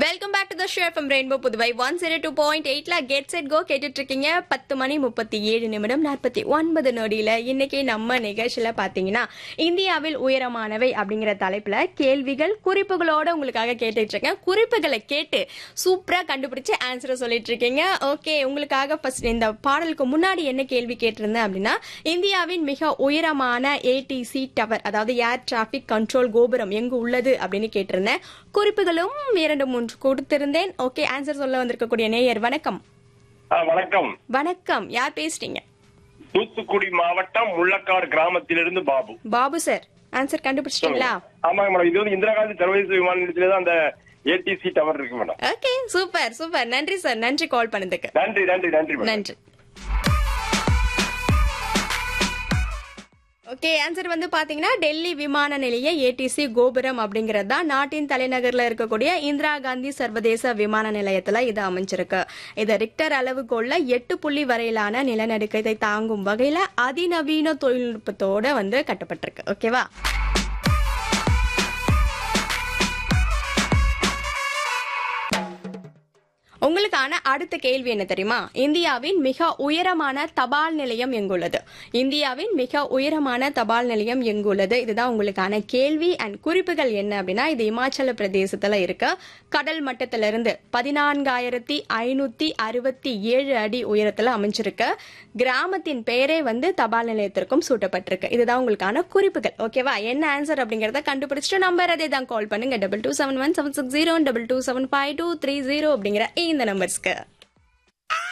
welcome back to the show from rainbow Puduvai one zero two point எயிட்ல get set go கேட்டுட்டு இருக்கீங்க பத்து மணி முப்பத்தி ஏழு நிமிடம் நாற்பத்தி ஒன்பது நொடியில இன்னைக்கு நம்ம நிகழ்ச்சியில பாத்தீங்கன்னா இந்தியாவில் உயரமானவை அப்படிங்கிற தலைப்புல கேள்விகள் குறிப்புகளோட உங்களுக்காக கேட்டுட்டு இருக்கேன் குறிப்புகளை கேட்டு சூப்பரா கண்டுபிடிச்சு ஆன்சரை சொல்லிட்டு இருக்கீங்க ஓகே உங்களுக்காக ஃபர்ஸ்ட் இந்த பாடலுக்கு முன்னாடி என்ன கேள்வி கேட்டிருந்தேன் அப்படின்னா இந்தியாவின் மிக உயரமான ஏடிசி டவர் அதாவது ஏர் டிராபிக் கண்ட்ரோல் கோபுரம் எங்கு உள்ளது அப்படின்னு கேட்டிருந்தேன் குறிப்புகளும் இரண்டு மூன்று கொடுத்திருந்தேன் ஓகே ஆன்சர் சொல்ல வந்திருக்கக்கூடிய நேயர் வணக்கம் ஆ, வணக்கம் வணக்கம் யார் பேசுறீங்க தூத்துக்குடி மாவட்டம் முள்ளக்காடு கிராமத்திலிருந்து பாபு பாபு சார் ஆன்சர் கண்டுபிடிச்சிட்டீங்களா ஆமாங்க மேடம் இது வந்து இந்திரா காந்தி சர்வதேச விமான நிலையத்துல தான் அந்த ஏடிசி டவர் இருக்கு மேடம் ஓகே சூப்பர் சூப்பர் நன்றி சார் நன்றி கால் பண்ணதுக்கு நன்றி நன்றி நன்றி மேடம் நன்றி ஓகே ஆன்சர் வந்து பாத்தீங்கன்னா டெல்லி விமான நிலைய ஏடிசி கோபுரம் அப்படிங்கிறது தான் நாட்டின் தலைநகர்ல இருக்கக்கூடிய இந்திரா காந்தி சர்வதேச விமான நிலையத்துல இது அமைஞ்சிருக்கு இது ரிக்டர் அளவுகோல்ல எட்டு புள்ளி வரையிலான நிலநடுக்கத்தை தாங்கும் வகையில அதிநவீன தொழில்நுட்பத்தோட வந்து கட்டப்பட்டிருக்கு ஓகேவா உங்களுக்கான அடுத்த கேள்வி என்ன தெரியுமா இந்தியாவின் மிக உயரமான தபால் நிலையம் எங்குள்ளது இந்தியாவின் மிக உயரமான தபால் நிலையம் எங்குள்ளது இதுதான் உங்களுக்கான கேள்வி அண்ட் குறிப்புகள் என்ன அப்படின்னா இது இமாச்சல பிரதேசத்துல இருக்க கடல் மட்டத்திலிருந்து பதினான்காயிரத்தி ஐநூத்தி அறுபத்தி ஏழு அடி உயரத்துல அமைஞ்சிருக்கு கிராமத்தின் பெயரே வந்து தபால் நிலையத்திற்கும் சூட்டப்பட்டிருக்கு இதுதான் உங்களுக்கான குறிப்புகள் ஓகேவா என்ன ஆன்சர் அப்படிங்கறத கண்டுபிடிச்சிட்டு நம்பர் அதே தான் கால் பண்ணுங்க double two seven one seven six zero double two seven five two three zero அப்படிங்கிற இந்த நம்பர்ஸ்க்கு